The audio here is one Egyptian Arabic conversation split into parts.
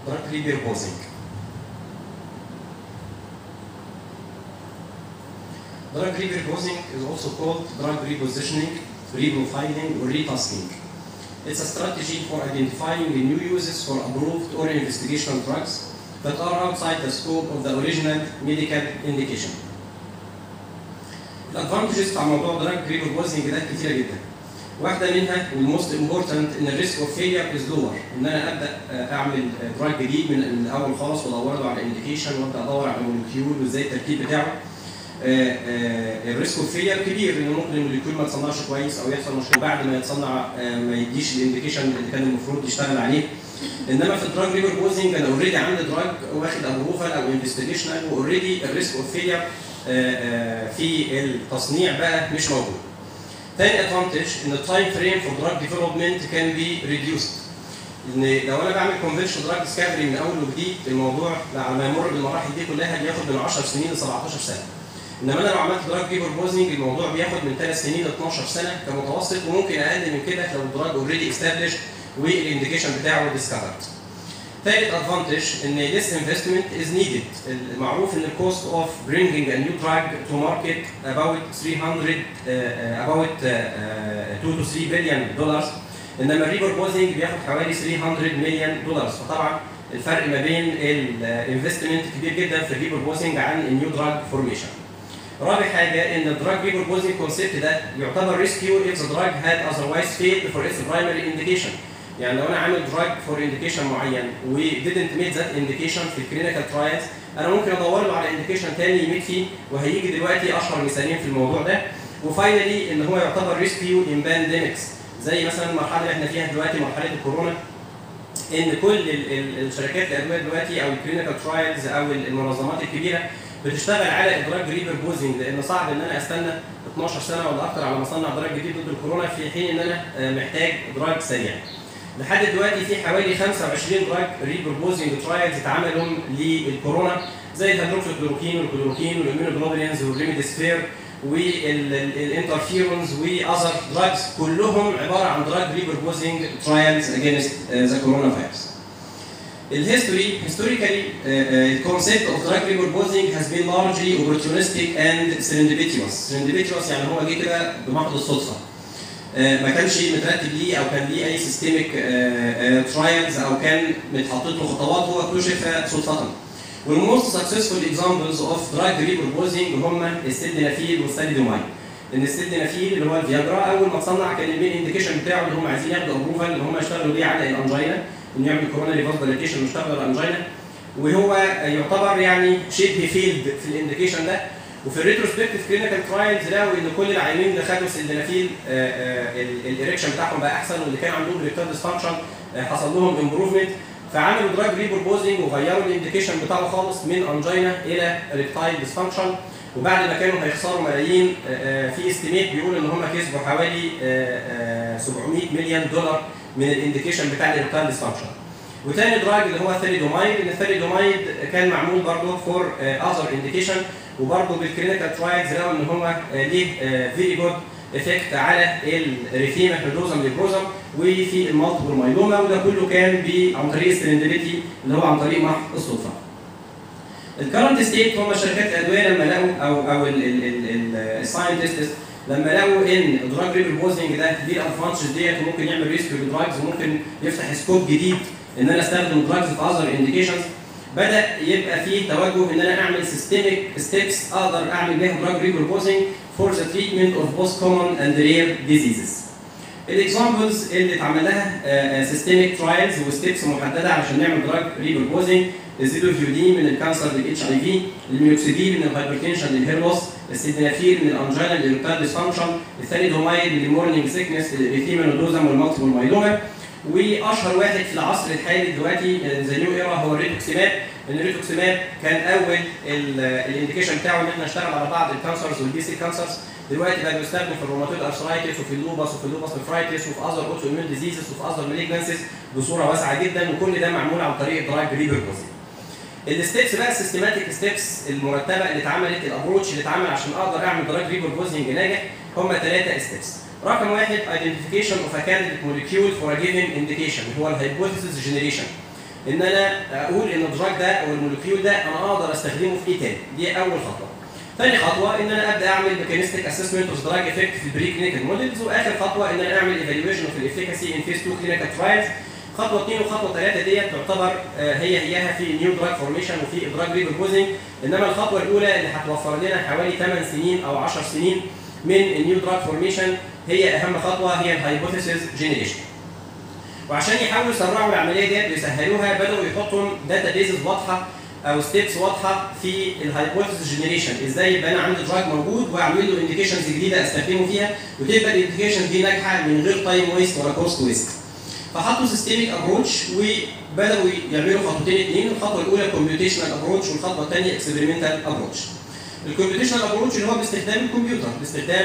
drug repurposing Drug repurposing is also called drug repositioning, reprofiling, or retasking. It's a strategy for identifying new uses for approved or investigational drugs that are outside the scope of the original medical indication. الادفانتجز بتاع موضوع دراج ريبروبوزنج ده كتيره جدا. واحده منها والموست امبورتنت ان الريسك اوف فيلير از لور ان انا ابدا اعمل دراج جديد من من الاول خالص وادور له على انديكيشن وابدا ادور على المولكيول وازاي التركيب بتاعه. الريسك اوف فيلير كبير ان ممكن المولكيول ما يتصنعش كويس او يحصل مشكله بعد ما يتصنع ما يديش الانديكيشن اللي كان المفروض يشتغل عليه. انما في الدراج ريبروبوزنج انا اوريدي عندي دراج واخد ابروفال او انفستيجيشنال واوريدي الريسك اوف فيلير في التصنيع بقى مش موجود. تاني ادفانتج ان التايم فريم فور دراج ديفلوبمنت كان بي ريديوسد. ان لو انا بعمل كونفنشن دراج ديسكفري من اول وجديد الموضوع بعد ما يمر بالمراحل دي كلها بياخد من 10 سنين ل 17 سنه. انما انا لو عملت دراج ريبروبوزنج الموضوع بياخد من 3 سنين ل 12 سنه كمتوسط وممكن اقل من كده لو الدراج اوريدي استابلش والانديكيشن بتاعه ديسكفرد. ثالث ادفانتج ان this investment is needed المعروف ان الكوست اوف bringing a new drug to market about 300 uh, about uh, 2 to 3 billion دولار انما الريبروبوزنج بياخد حوالي 300 مليون دولار فطبعا الفرق ما بين الانفستمنت كبير جدا في الريبروبوزنج عن النيو دراج فورميشن. رابع حاجه ان الدراج ريبروبوزنج كونسيبت ده يعتبر ريسكيو if the drug had otherwise failed for its primary indication. يعني لو انا عامل دراج فور انديكيشن معين و didn't meet that indication في الكلينيكال ترايلز انا ممكن ادور له على انديكيشن تاني يميت فيه وهيجي دلوقتي اشهر مثالين في الموضوع ده وفاينلي ان هو يعتبر ريسكيو ان بانديمكس زي مثلا المرحله اللي احنا فيها دلوقتي مرحله الكورونا ان كل ال ال الشركات الادويه دلوقتي او الكلينيكال ترايلز او المنظمات الكبيره بتشتغل على ادراج ريبربوزنج لان صعب ان انا استنى 12 سنه ولا اكتر على ما اصنع دراج جديد ضد الكورونا في حين ان انا محتاج دراج سريع. لحد دلوقتي في حوالي 25 دراج ريبروبوزنج ترايلز اتعملوا للكورونا زي الهيدروكسيكلوروكين والكلوروكين والاميونوجلوبولينز والريميديسفير والانترفيرونز واذر دراجز كلهم عباره عن دراج ريبروبوزنج ترايلز اجينست ذا كورونا فيروس. الهيستوري historically uh, uh, concept of drug repurposing has been largely opportunistic and serendipitous. serendipitous يعني هو جه كده بمحض الصدفه. ما كانش مترتب ليه او كان ليه اي سيستميك ترايلز او كان متحطط له خطوات هو اكتشف صدفه. والموست سكسسفول اكزامبلز اوف دراج ريبروبوزنج هم السيلدينافيل والساليدوماين. ان السيلدينافيل اللي هو الفياجرا اول ما تصنع كان المين انديكيشن بتاعه اللي هم عايزين ياخدوا ابروفال اللي هم يشتغلوا بيه على الانجينا انه يعمل كورونا ريفاس دايليتيشن ويشتغل على الانجينا وهو يعتبر يعني شبه فيلد في الانديكيشن ده وفي الريتروسبكتيف كلينيكال ترايلز لقوا ان كل العيانين اللي خدوا سلدنافيل الاريكشن بتاعهم بقى احسن واللي كان عندهم ريكتال ديسفانكشن حصل لهم امبروفمنت فعملوا دراج ريبروبوزنج وغيروا الانديكيشن بتاعه خالص من انجينا الى ريكتايل ديسفانكشن وبعد ما كانوا هيخسروا ملايين في استيميت بيقول ان هم كسبوا حوالي 700 مليون دولار من الانديكيشن بتاع الريكتايل ديسفانكشن. وتاني دراج اللي هو الثاليدومايد ان الثاليدومايد كان معمول برضه فور اذر انديكيشن وبرضه بالكلينيكال ترايلز لقوا ان هو ليه فيري جود افكت على الريثيما هيدروزم ليبروزم وفي المالتيبل مايلوما وده كله كان عن طريق السرندبيتي اللي هو عن طريق محض الصدفه. الكرنت ستيت هم شركات الادويه لما لقوا او او الساينتستس لما لقوا ان الدراج ريبروبوزنج ده ليه الادفانتج ديت وممكن يعمل ريسك للدراجز وممكن يفتح سكوب جديد ان انا استخدم دراجز في اذر انديكيشنز بدا يبقى فيه توجه ان انا اعمل سيستميك ستيبس اقدر اعمل بيها دراج ريبروبوزنج فور ذا تريتمنت اوف بوست كومن اند رير ديزيزز. الاكزامبلز اللي اتعمل لها سيستميك ترايلز وستيبس محدده علشان نعمل دراج ريبروبوزنج الزيدوفيودين من الكانسر للاتش اي في، الميوكسيدين من الهايبرتنشن للهيرلوس، السيدنافيل من الانجينا للريكتال ديسفانكشن، الثانيدومايد من المورنينج سيكنس للاريثيما نودوزم والمالتيبل مايلوما، واشهر واحد في العصر الحالي دلوقتي ذا نيو ايرا هو الريتوكسيماب ان الريتوكسيماب كان اول الانديكيشن بتاعه ان احنا نشتغل على بعض الكانسرز والبي سي كانسرز دلوقتي بقى بيستخدم في الروماتويد ارثرايتس وفي اللوبس وفي اللوبس نفرايتس وفي اذر اوتو ايميون ديزيزز وفي اذر مالجنسز بصوره واسعه جدا وكل ده معمول عن طريق دراج ريبربوزنج. الستبس بقى السيستماتيك ستبس المرتبه اللي اتعملت الابروتش اللي اتعمل عشان اقدر اعمل دراج ريبربوزنج ناجح هم ثلاثه ستبس. رقم واحد identification of a candidate molecule for a given indication هو الهايبوثيسيس جنريشن ان انا اقول ان الدراج ده او المولكيول ده انا اقدر استخدمه في ايه تاني دي اول خطوه ثاني خطوه ان انا ابدا اعمل ميكانيستيك اسسمنت اوف دراج افكت في البري كلينيكال موديلز واخر خطوه ان انا اعمل ايفالويشن اوف الافيكاسي ان فيس 2 كلينيكال ترايلز خطوه 2 وخطوه 3 ديت تعتبر هي هياها في نيو دراج فورميشن وفي دراج ريبروبوزنج انما الخطوه الاولى اللي هتوفر لنا حوالي 8 سنين او 10 سنين من النيو دراج فورميشن هي اهم خطوه هي الهايبوثيسيس جينيريشن وعشان يحاولوا يسرعوا العمليه ديت ويسهلوها بداوا يحطوا داتا بيزز واضحه او ستيبس واضحه في الهايبوثيسيس جينيريشن ازاي يبقى انا عندي دراج موجود واعمل له انديكيشنز جديده استخدمه فيها وتبقى الانديكيشنز دي ناجحه من غير تايم ويست ولا كوست ويست فحطوا سيستميك ابروتش وبداوا يعملوا خطوتين اثنين الخطوه الاولى كومبيوتيشنال ابروتش والخطوه الثانيه اكسبيرمنتال ابروتش الكمبيوتيشنال ابروتش اللي هو باستخدام الكمبيوتر باستخدام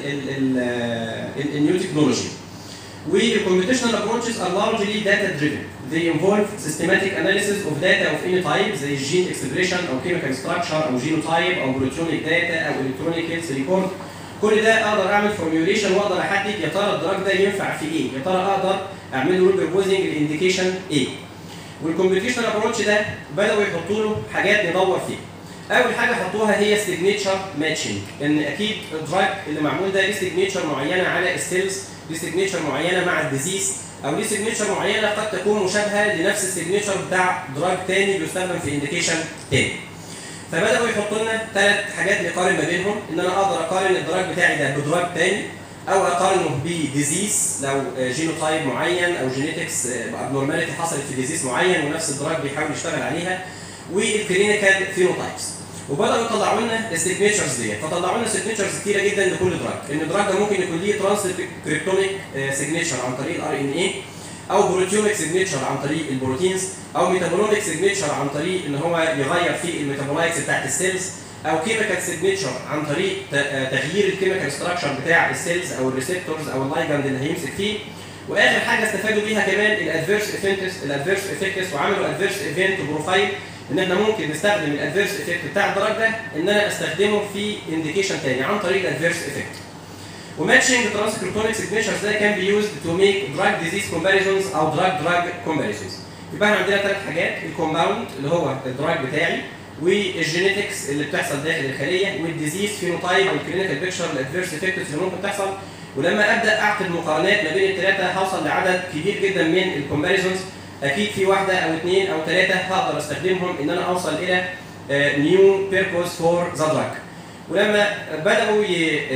النيو تكنولوجي والكمبيوتيشنال approaches are largely data driven. They involve systematic analysis of data of any type زي gene expression او chemical structure او genotype او proteomic data او electronic health record. كل ده اقدر اعمل فورميوليشن واقدر احدد يا ترى الدراج ده ينفع في ايه؟ يا ترى اقدر اعمل له ريبروبوزنج الانديكيشن ايه؟ والكمبيوتيشنال ابروتش ده بداوا يحطوا له حاجات ندور فيها. اول حاجه حطوها هي سيجنتشر ماتشنج ان اكيد الدراج اللي معمول ده ليه سيجنتشر معينه على السيلز ليه سيجنتشر معينه مع الديزيز او ليه سيجنتشر معينه قد تكون مشابهه لنفس السيجنتشر بتاع دراج تاني بيستخدم في انديكيشن تاني. فبداوا يحطوا لنا ثلاث حاجات نقارن ما بينهم ان انا اقدر اقارن الدراج بتاعي ده بدراج تاني او اقارنه بديزيز لو جينوتايب معين او جينيتكس ابنورماليتي حصلت في ديزيز معين ونفس الدراج بيحاول يشتغل عليها والكلينيكال فينوتايبس وبداوا يطلعوا لنا السيجنتشرز ديت فطلعوا لنا سيجنتشرز كتيره جدا لكل دراج ان الدراج ده ممكن يكون ليه ترانسكريبتوميك سيجنتشر عن طريق الار ان اي او بروتيوميك سيجنتشر عن طريق البروتينز او ميتابولوميك سيجنتشر عن طريق ان هو يغير في الميتابولايتس بتاعت السيلز او كيميكال سيجنتشر عن طريق تغيير الكيميكال ستراكشر بتاع السيلز او الريسبتورز او اللايجند اللي هيمسك فيه واخر حاجه استفادوا بيها كمان الادفيرس افكتس الادفيرس افكتس وعملوا ادفيرس ايفنت بروفايل ان احنا ممكن نستخدم الادفيرس افكت بتاع الدراج ده ان انا استخدمه في انديكيشن تاني عن طريق الادفيرس افكت. وماتشنج ترانسكريبتونيك سيجنتشرز ده كان بيوزد تو ميك دراج ديزيز كومباريزونز او دراج دراج كومباريزونز. يبقى احنا عندنا ثلاث حاجات الكومباوند اللي هو الدراج بتاعي والجينيتكس اللي بتحصل داخل الخليه والديزيز فينوتايب والكلينيكال بيكتشر الادفيرس افكتس اللي ممكن تحصل ولما ابدا اعقد مقارنات ما بين الثلاثه هوصل لعدد كبير جدا من الكومباريزونز اكيد في واحده او اثنين او ثلاثه هقدر استخدمهم ان انا اوصل الى نيو بيربوز فور ذا دراج ولما بداوا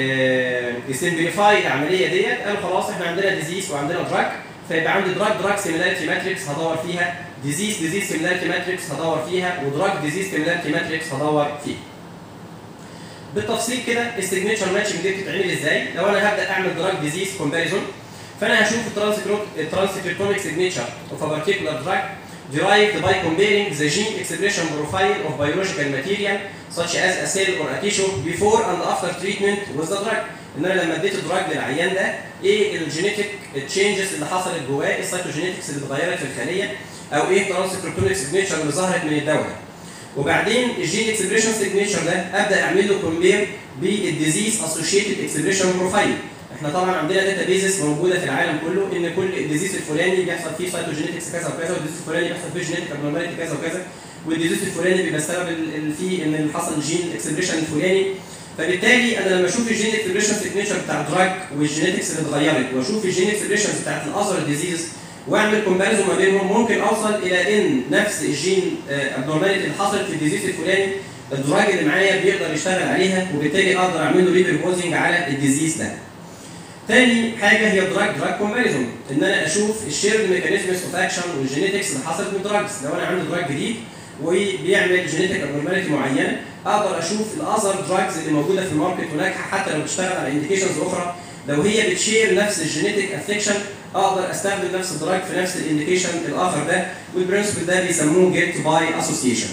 يسمبليفاي العمليه ديت قالوا خلاص احنا عندنا ديزيز وعندنا دراج فيبقى عندي دراج دراج سيميلاريتي ماتريكس هدور فيها ديزيز ديزيز سيميلاريتي ماتريكس هدور فيها ودراج ديزيز سيميلاريتي ماتريكس هدور فيها بالتفصيل كده السيجنتشر ماتشنج دي بتتعمل ازاي لو انا هبدا اعمل دراج ديزيز كومباريزون فانا هشوف الترانسكريبتوميك سيجنتشر اوف ا particular drug derived by comparing the gene expression profile of biological material such as a cell or a tissue before and after treatment with the drug ان انا لما اديت الدراج للعيان ده ايه الجينيتك تشينجز اللي حصلت جواه ايه السيتوجينيتكس اللي اتغيرت في الخليه او ايه الترانسكريبتوميك سيجنتشر اللي ظهرت من الدواء وبعدين الجين اكسبريشن سيجنتشر ده ابدا اعمل له كومبير بالديزيز اسوشيتد اكسبريشن بروفايل احنا طبعا عندنا داتا بيزس موجوده في العالم كله ان كل الديزيز الفلاني بيحصل فيه سايتوجينيتكس كذا وكذا والديزيز الفلاني بيحصل فيه جينيتك ابنورماليتي كذا وكذا والديزيز الفلاني بيبقى السبب فيه ان حصل جين اكسبريشن الفلاني فبالتالي انا لما اشوف الجين اكسبريشن سيجنتشر بتاع الدراج والجينيتكس اللي اتغيرت واشوف الجين اكسبريشن بتاعت الاذر ديزيز واعمل كومباريزون ما بينهم ممكن اوصل الى ان نفس الجين ابنورماليتي اللي حصلت في الديزيز الفلاني الدراج اللي معايا بيقدر يشتغل عليها وبالتالي اقدر اعمل له ريبروبوزنج على الديزيز ده. تاني حاجه هي دراج دراج كومباريزون ان انا اشوف الشيرد ميكانيزمز اوف اكشن والجينيتكس اللي حصلت من دراجز لو انا عندي دراج جديد وبيعمل جينيتك ابنورماليتي معينه اقدر اشوف الاذر دراجز اللي موجوده في الماركت وناجحه حتى لو بتشتغل على انديكيشنز اخرى لو هي بتشير نفس الجينيتك افكشن اقدر استخدم نفس الدراج في نفس الانديكيشن الاخر ده والبرنسبل ده بيسموه جيت باي اسوسيشن.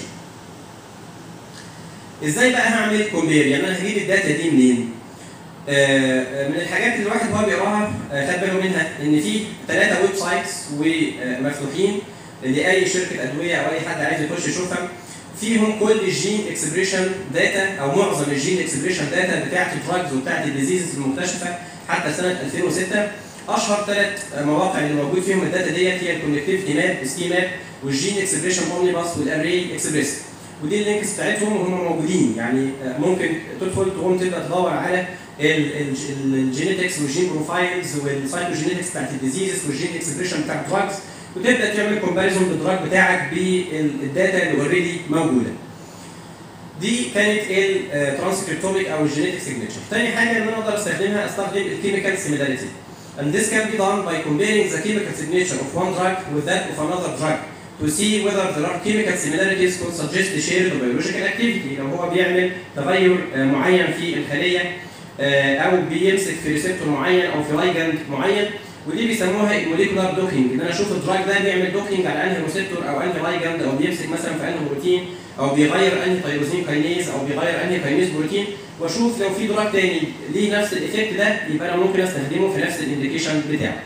ازاي بقى هعمل كومبير؟ يعني انا هجيب الداتا دي منين؟ آه من الحاجات اللي الواحد وهو بيقراها آه خد باله منها ان في ثلاثه ويب سايتس ومفتوحين لاي شركه ادويه او اي حد عايز يخش يشوفها فيهم كل الجين اكسبريشن داتا او معظم الجين اكسبريشن داتا بتاعت الدراجز وبتاعت الديزيزز المكتشفه حتى سنه 2006 اشهر ثلاث مواقع اللي موجود فيهم الداتا ديت هي الكونكتيفيتي ماب سكي ماب والجين اكسبريشن اومني باس والاري اكسبريس ودي اللينكس بتاعتهم وهم موجودين يعني ممكن تدخل تقوم تبدا تدور على الجينيتكس والجين بروفايلز والسايتوجينيتكس بتاعت الديزيزز والجين اكسبريشن بتاع الدراجز وتبدا تعمل كومباريزون بالدراج بتاعك بالداتا اللي اوريدي موجوده. دي كانت الترانسكريبتوميك او الجينيتك سيجنتشر. تاني حاجه ان انا اقدر استخدمها استخدم الكيميكال سيميلاريتي. And this can be done by comparing the chemical signature of one drug with that of another drug to see whether there are chemical similarities could suggest shared biological activity لو هو بيعمل تغير معين في الخليه او بيمسك في ريسبتور معين او في لايجند معين ودي بيسموها الموليكولار دوكينج ان انا اشوف الدراج ده بيعمل دوكينج على انهي ريسبتور او انهي لايجند او بيمسك مثلا في انهي بروتين او بيغير انهي تيروزين كاينيز او بيغير انهي كاينيز بروتين واشوف لو في دراج تاني ليه نفس الايفكت ده يبقى انا ممكن استخدمه في نفس الانديكيشن بتاعه.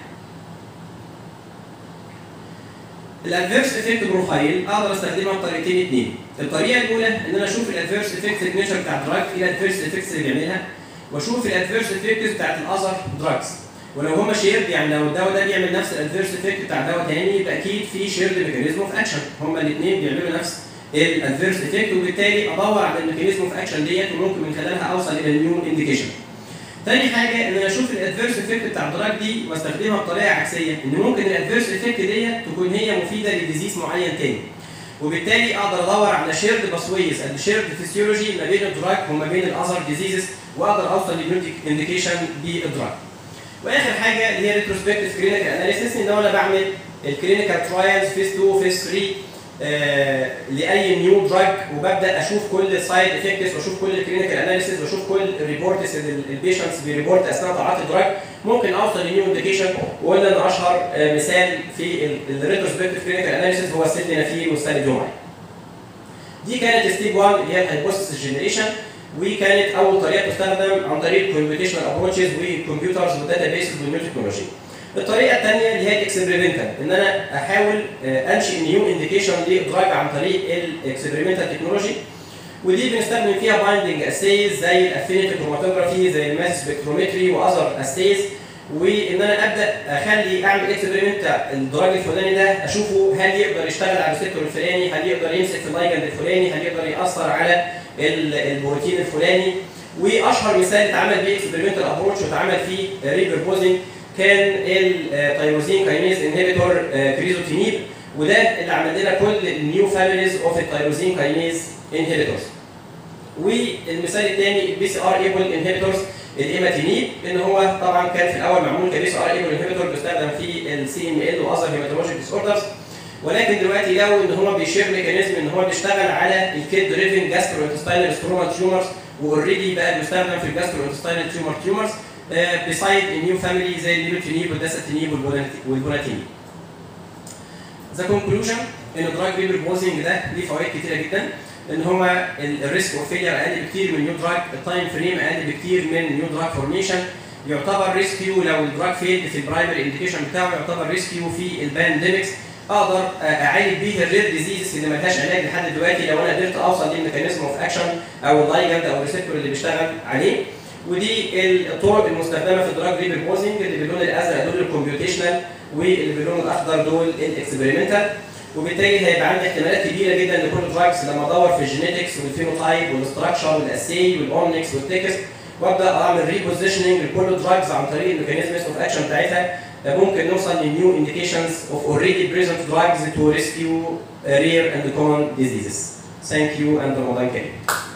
الادفيرس افكت بروفايل اقدر استخدمها بطريقتين اثنين. الطريقه الاولى ان انا اشوف الادفيرس افكت سيجنتشر بتاع الدراج ايه الادفيرس افكتس اللي بيعملها واشوف الادفيرس افكتس بتاعت الاذر دراجز. ولو هما شيرد يعني لو الدواء ده بيعمل نفس الادفيرس افكت بتاع دواء تاني يبقى اكيد في شيرد ميكانيزم اوف اكشن هما الاثنين بيعملوا نفس الادفيرس افكت وبالتالي ادور على الميكانيزم اوف اكشن ديت وممكن من خلالها اوصل الى النيو انديكيشن. تاني حاجه ان انا اشوف الادفيرس افكت بتاع الدراج دي واستخدمها بطريقه عكسيه ان ممكن الادفيرس افكت ديت تكون هي مفيده لديزيز معين تاني. وبالتالي اقدر ادور على شيرد باسويز اند شيرد فيسيولوجي ما بين الدراج وما بين الاذر ديزيزز واقدر اوصل للانديكيشن بالدراج. واخر حاجه اللي هي ريتروسبكتيف كلينيكال اناليسيس ان انا بعمل الكلينيكال ترايلز فيس 2 فيس 3 آه لاي نيو دراج وببدا اشوف كل السايد افكتس واشوف كل الكلينيكال اناليسيس واشوف كل الريبورتس اللي البيشنتس بيريبورت اثناء تعاطي الدراج ممكن اوصل لنيو انديكيشن وقلنا ان اشهر آه مثال في الريتروسبكتيف كلينيكال اناليسيس هو السيلدينافيل والساليدوماين. دي كانت ستيب 1 اللي هي الهايبوثيسيس جنريشن وكانت اول طريقه تستخدم عن طريق الكمبيوتيشنال ابروتشز والكمبيوترز والداتا بيسز والنيو تكنولوجي. الطريقه الثانيه اللي هي الاكسبيرمنتال ان انا احاول انشئ نيو انديكيشن لدراج عن طريق الاكسبيرمنتال تكنولوجي ودي بنستخدم فيها بايندنج اسيز زي الافينيتي كروماتوجرافي زي الماس سبكترومتري واذر اسيز وان انا ابدا اخلي اعمل اكسبيرمنت الدراج الفلاني ده اشوفه هل يقدر يشتغل على الريسبتور الفلاني هل يقدر يمسك في اللايجند الفلاني هل يقدر ياثر على البروتين الفلاني واشهر مثال اتعمل بيه اكسبيرمنتال ابروتش واتعمل فيه ريبربوزنج كان التيروزين كاينيز انهبيتور كريزوتينيب وده اللي عمل لنا كل النيو فاميليز اوف التيروزين كاينيز انهبيتورز والمثال الثاني البي سي ار ايبل انهبيتورز الايماتينيب ان هو طبعا كان في الاول معمول كبي سي ار ايبل انهبيتور بيستخدم في السي ام ال واذر هيماتولوجيك ديس اوردرز ولكن دلوقتي لقوا ان هو بيشير ميكانيزم ان هو بيشتغل على الكيد دريفن جاسترو انتستاينال ستروما تيومرز واوريدي بقى بيستخدم في الجاسترو انتستاينال تيومر تيومرز بيسايد نيو فاميلي زي النيوتينيب والداساتينيب والبوناتينيب. ذا كونكلوجن ان الدراج ريبربوزنج ده ليه فوائد كتيره جدا ان هو الريسك اوف فيلير اقل بكتير من نيو دراج التايم فريم اقل بكتير من نيو دراج فورميشن يعتبر ريسكيو لو الدراج فيلد في البرايمري انديكيشن بتاعه يعتبر ريسكيو في البانديمكس اقدر اعالج بيه الرير ديزيزز اللي ملهاش علاج لحد دلوقتي لو انا قدرت اوصل للميكانيزم اوف اكشن او اللايجند او الريسبتور اللي بيشتغل عليه ودي الطرق المستخدمه في الدراج ريبربوزنج اللي باللون الازرق دول الكمبيوتيشنال واللي باللون الاخضر دول الاكسبيرمنتال وبالتالي هيبقى عندي احتمالات كبيره جدا لكل دراجز لما ادور في الجينيتكس والفينوتايب والاستراكشر والاسي والاومنكس والتكست وابدا اعمل ريبوزيشننج لكل دراجز عن طريق الميكانيزمز اوف اكشن بتاعتها ممكن نوصل لنيو انديكيشنز اوف اوريدي بريزنت دراجز تو ريسكيو رير اند كومن ديزيزز. Thank you and Ramadan Kareem.